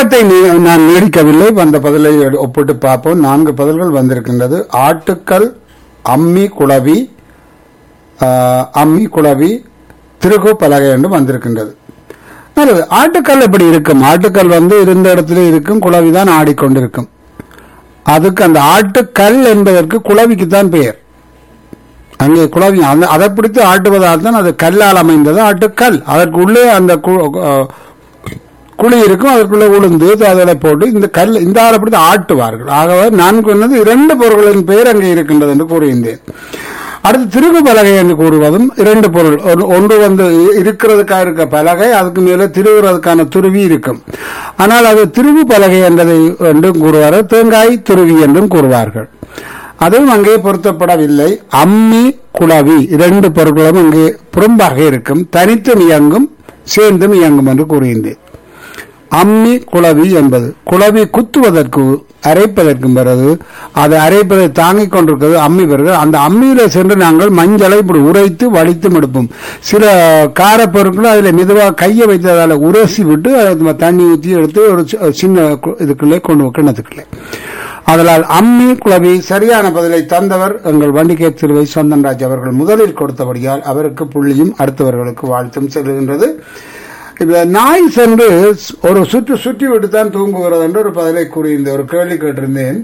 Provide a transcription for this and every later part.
நேரத்தை நீ- நான் நீடிக்கவில்லை அந்த பதிலை எடு- ஒப்பிட்டு பார்ப்போம் நான்கு பதில்கள் வந்திருக்கின்றது ஆட்டுக்கல் அம்மி குளவி ஆஹ், அம்மி குளவி திருகு பலகை என்று வந்திருக்கின்றது நல்லது ஆட்டுக்கல் எப்படி இருக்கும் ஆட்டுக்கல் வந்து இருந்த இடத்துல இருக்கும் குளவிதான் ஆடிக்கொண்டிருக்கும் அதுக்கு அந்த ஆட்டுக்கல் என்பதற்கு குளவிக்கு தான் பெயர் அங்கே குளவி அந்த- அதை பிடித்து ஆட்டுவதால் தான் அது கல்லால் அமைந்தது ஆட்டுக்கல் அதற்கு உள்ளே அந்த கு- அஹ், குழி இருக்கும் அதற்குள்ளே உளுந்து அதில் போட்டு இந்த கல் இந்த ஆளை பிடித்து ஆட்டுவார்கள் ஆகவே நான் சொன்னது இரண்டு பொருள்களின் பெயர் அங்கே இருக்கின்றது என்று கூறுகின்றேன் அடுத்து திருகு பலகை என்று கூறுவதும் இரண்டு பொருள் ஒன்று- ஒன்று வந்து இ- இருக்கிறதுக்காக இருக்க பலகை அதுக்கு மேலே திருவுறதுக்கான துருவி இருக்கும் ஆனால் அது திருவு பலகை என்றதை என்றும் கூறுவார்கள் தேங்காய் துருவி என்றும் கூறுவார்கள் அதுவும் அங்கே பொருத்தப்படவில்லை அம்மி குளவி இரண்டு பொருட்களும் அங்கே புறம்பாக இருக்கும் தனித்தும் இயங்கும் சேர்ந்தும் இயங்கும் என்று கூறுகின்றேன் அம்மி குளவி என்பது குளவி குத்துவதற்கு அரைப்பதற்கும் பிறகு அதை அரைப்பதை தாங்கிக் கொண்டிருக்கிறது அம்மி பிறகு அந்த அம்மியில சென்று நாங்கள் மஞ்சளை இப்படி உரைத்து வலித்து எடுப்போம் சில காரப்பொருட்கள் அதில் மெதுவாக கையை வைத்து அதில் உரசி விட்டு அதை தண்ணி ஊற்றி எடுத்து ஒரு சி- சின்ன கு- இதுக்குள்ளே கொண்டு வ- கிணத்துக்குள்ளே அதனால் அம்மி குளவி சரியான பதிலை தந்தவர் எங்கள் வண்டிகே திருவை சொந்தன்ராஜ் அவர்கள் முதலில் கொடுத்தபடியால் அவருக்கு புள்ளியும் அடுத்தவர்களுக்கு வாழ்த்தும் செல்கின்றது இப்ப நாய் சென்று ஒரு சுற்று சுற்றி விட்டு தான் தூங்குகிறது என்று ஒரு பதிலை கூறியிருந்தேன் ஒரு கேள்வி கேட்டிருந்தேன்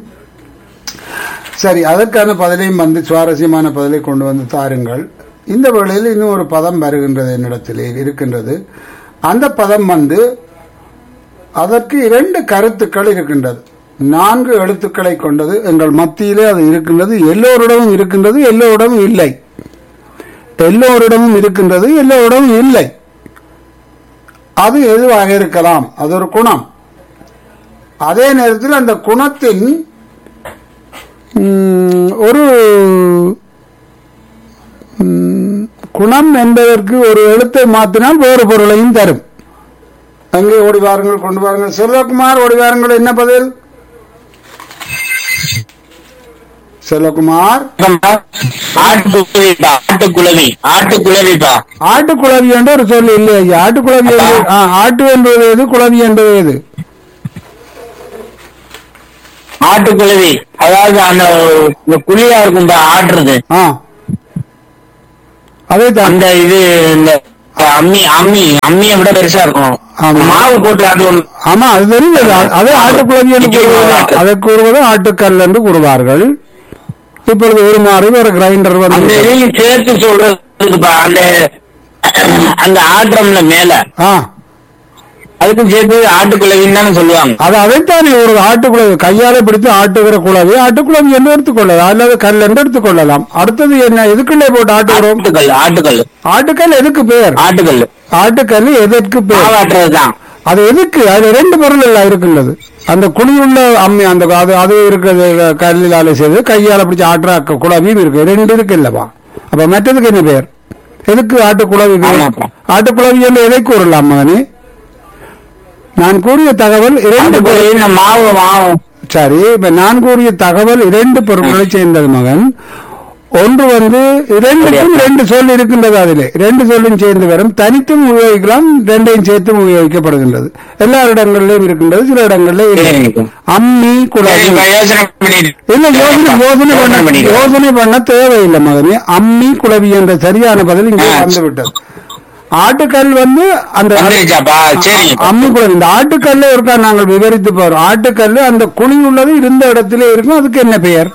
சரி அதற்கான பதிலையும் வந்து சுவாரஸ்யமான பதிலை கொண்டு வந்து தாருங்கள் இந்த வேளையில் இன்னும் ஒரு பதம் வருகின்றது என்னிடத்திலே இருக்கின்றது அந்த பதம் வந்து அதற்கு இரண்டு கருத்துக்கள் இருக்கின்றது நான்கு எழுத்துக்களை கொண்டது எங்கள் மத்தியிலே அது இருக்கின்றது எல்லோரிடமும் இருக்கின்றது எல்லோரிடமும் இல்லை எல்லோரிடமும் இருக்கின்றது எல்லோரிடமும் இல்லை அது எதுவாக இருக்கலாம் அது ஒரு குணம் அதே நேரத்தில் அந்த குணத்தின் ம், ஒரு ம், குணம் என்பதற்கு ஒரு எழுத்தை மாற்றினால் வேறு பொருளையும் தரும் அங்கே ஓடி வாருங்கள் கொண்டு வாருங்கள் செல்வகுமார் ஓடி வாருங்கள் என்ன பதில் செல்வகுமார் ஆட்டுக்குளவிப்பா ஆட்டுக்குளவி ஆட்டுக்குளவிப்பா ஆட்டுக்குளவி என்ற ஒரு சொல் இல்லை ஐயா ஆட்டுக்குளவி என்பது- ஆ, ஆட்டு என்பது எது குளவி என்பது எது ஆட்டுக்குளவி அதாவது அந்த இந்த குழியா இருக்கும்பா ஆட்டுறது ஆ அதே தான் அந்த இது இந்த அம்மி அம்மி அம்மியை விட பெருசா இருக்கும் ஆமா. மாவு போட்டு ஆட்டுவோம் ஆமா அது தெரியுது அது- அதே ஆட்டுக்குளவி என்று கூறுவது அதை கூறுவது ஆட்டுக்கல் என்று கூறுவார்கள் இப்பொழுது ஒரு மாறி ஒரு கிரைண்டர் அந்த வந்து இதையும் சேர்த்து சொல்றதுக்குப்பா அந்த அந்த ஆட்டுறம்ல மேல ஆ அதுக்கும் சேர்த்து ஆட்டுக்குளவின்னு தானே சொல்லுவாங்க அது அதைத்தானே ஒரு ஆட்டுக்குளவி கையால பிடித்து ஆட்டுகிற குளவி ஆட்டுக்குளவி என்று எடுத்துக்கொள்ளலாம் அல்லது கல் என்று எடுத்துக்கொள்ளலாம் அடுத்தது என்ன எதுக்குள்ளே போட்டு ஆட்டுகிறோம் ஆட்டுக்கல் ஆட்டுக்கல் ஆட்டுக்கல் எதுக்கு பெயர் ஆட்டுக்கல் ஆட்டுக்கல் எதற்கு பெயர் மாவாட்டுறது தான் அது எதுக்கு அது ரெண்டு பொருள் எல்லாம் இருக்கின்றது அந்த குழியுள்ள அம்மி அந்த அது அது இருக்கிறது கல்லிலால செய்து கையால பிடிச்ச ஆட்டுற க- குழவியும் இருக்கு ரெண்டு இருக்கு இல்லவா அப்ப மற்றதுக்கு என்ன பேர் எதுக்கு ஆட்டுக்குழவி பேர் ஆமாப்பா. ஆட்டுக்குழவி என்று எதை கூறலாம் மகனே நான் கூறிய தகவல் இரண்டு பொருள் ஆட்டுக்குளவி இந்த மாவு மாவு சரி இப்ப நான் கூறிய தகவல் இரண்டு பொருட்களை சேர்ந்தது மகன் ஒன்று வந்து இரண்டுக்கும் ரெண்டு சொல் இருக்கின்றது அதிலே ரெண்டு சொல்லும் சேர்ந்து வரும் தனித்தும் உபயோகிக்கலாம் ரெண்டையும் சேர்த்தும் உபயோகிக்கப்படுகின்றது எல்லா இடங்களிலும் இருக்கின்றது சில இடங்களில் இல்லை சரிங்க. அம்மி குழவி சரிப்பா, யோசனை பண்ணிட்டு இல்ல யோசனை யோசனை பண்ண பண்ணிக்கிறேன். யோசனை பண்ண தேவையில்லை மகனே அம்மி குழவி என்ற சரியான பதில் இங்கே ஆ. வந்து விட்டது ஆட்டுக்கல் வந்து அந்த வந்துருச்சாப்பா சரிங்க அம்மி குழவி இந்த ஆட்டுக்கல்ல இருக்கா நாங்கள் விவரித்து போறோம் ஆட்டுக்கல்லு அந்த குழி உள்ளது இருந்த இடத்திலே இருக்கும் அதுக்கு என்ன பெயர்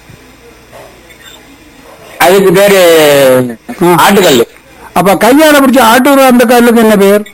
அதுக்கு பேரு ஆ. ஆட்டுக்கல் அப்ப கையால பிடிச்ச ஆட்டுற அந்த கல்லுக்கு என்ன பெயர்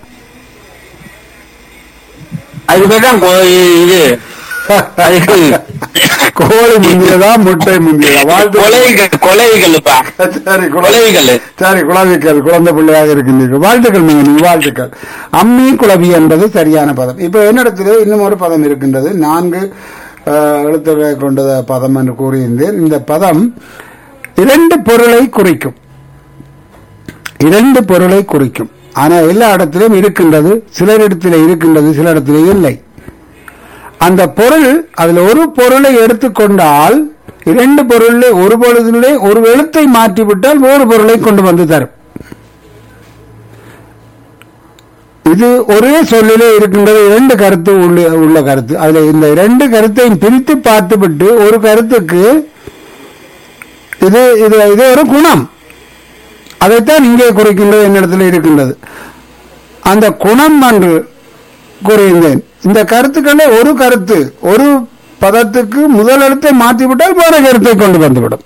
அதுக்கு பேர் தான் கோ- இது அதுக்கு கோழி முந்தியதா முட்டை முந்தியதா வாழ்த்து கொலைகள் கொலைகள்ப்பா சரி குழந்தை கொலைகள் சரி குழந்தைகள் குழந்தை பிள்ளையாக இருக்கின்றீர்கள் வாழ்த்துக்கள் நீங்க நீங்க வாழ்த்துக்கள் அம்மி குழவி என்பது சரியான பதம் இப்ப என்னிடத்திலே இன்னும் ஒரு பதம் இருக்கின்றது நான்கு அஹ், எழுத்துக்களை கொண்ட பதம் என்று கூறியிருந்தேன் இந்த பதம் இரண்டு பொருளை குறிக்கும் இரண்டு பொருளை குறிக்கும் ஆனா எல்லா இடத்திலும் இருக்கின்றது சிலரிடத்திலே இருக்கின்றது சில இடத்திலே இல்லை அந்த பொருள் அதுல ஒரு பொருளை எடுத்துக்கொண்டால் இரண்டு பொருளிலே ஒரு பொழுதிலே ஒரு எழுத்தை மாற்றிவிட்டால் வேறு பொருளை கொண்டு வந்து தரும் இது ஒரே சொல்லிலே இருக்கின்றது இரண்டு கருத்து உள்ள உள்ள கருத்து அதுல இந்த இரண்டு கருத்தையும் பிரித்து பார்த்துவிட்டு ஒரு கருத்துக்கு இது இது இது ஒரு குணம் அதைத்தான் இங்கே குறிக்கின்றது என்னிடத்தில் இருக்கின்றது அந்த குணம் என்று கூறியிருந்தேன் இந்த கருத்துக்களே ஒரு கருத்து ஒரு பதத்துக்கு முதல் எழுத்தை மாற்றிவிட்டால் வேற கருத்தை கொண்டு வந்துவிடும்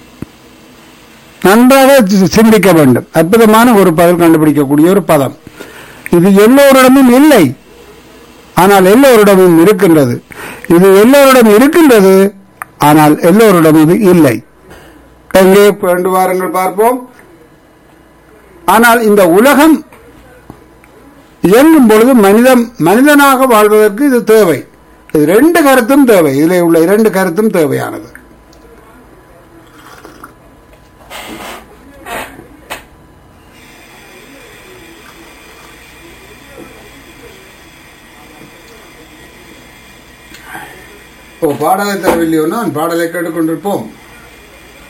நன்றாக சி- சிந்திக்க வேண்டும் அற்புதமான ஒரு பதில் கண்டுபிடிக்கக்கூடிய ஒரு பதம் இது எல்லோரிடமும் இல்லை ஆனால் எல்லோரிடமும் இருக்கின்றது இது எல்லோரிடம் இருக்கின்றது ஆனால் எல்லோரிடம் இது இல்லை எங்கே ரெண்டு வாரங்கள் பார்ப்போம் ஆனால் இந்த உலகம் இயங்கும் பொழுது மனிதன் மனிதனாக வாழ்வதற்கு இது தேவை இது ரெண்டு கருத்தும் தேவை இதில் உள்ள இரண்டு கருத்தும் தேவையானது ஓ பாடலை தரவில்லையோ நான் பாடலை கேட்டுக்கொண்டிருப்போம்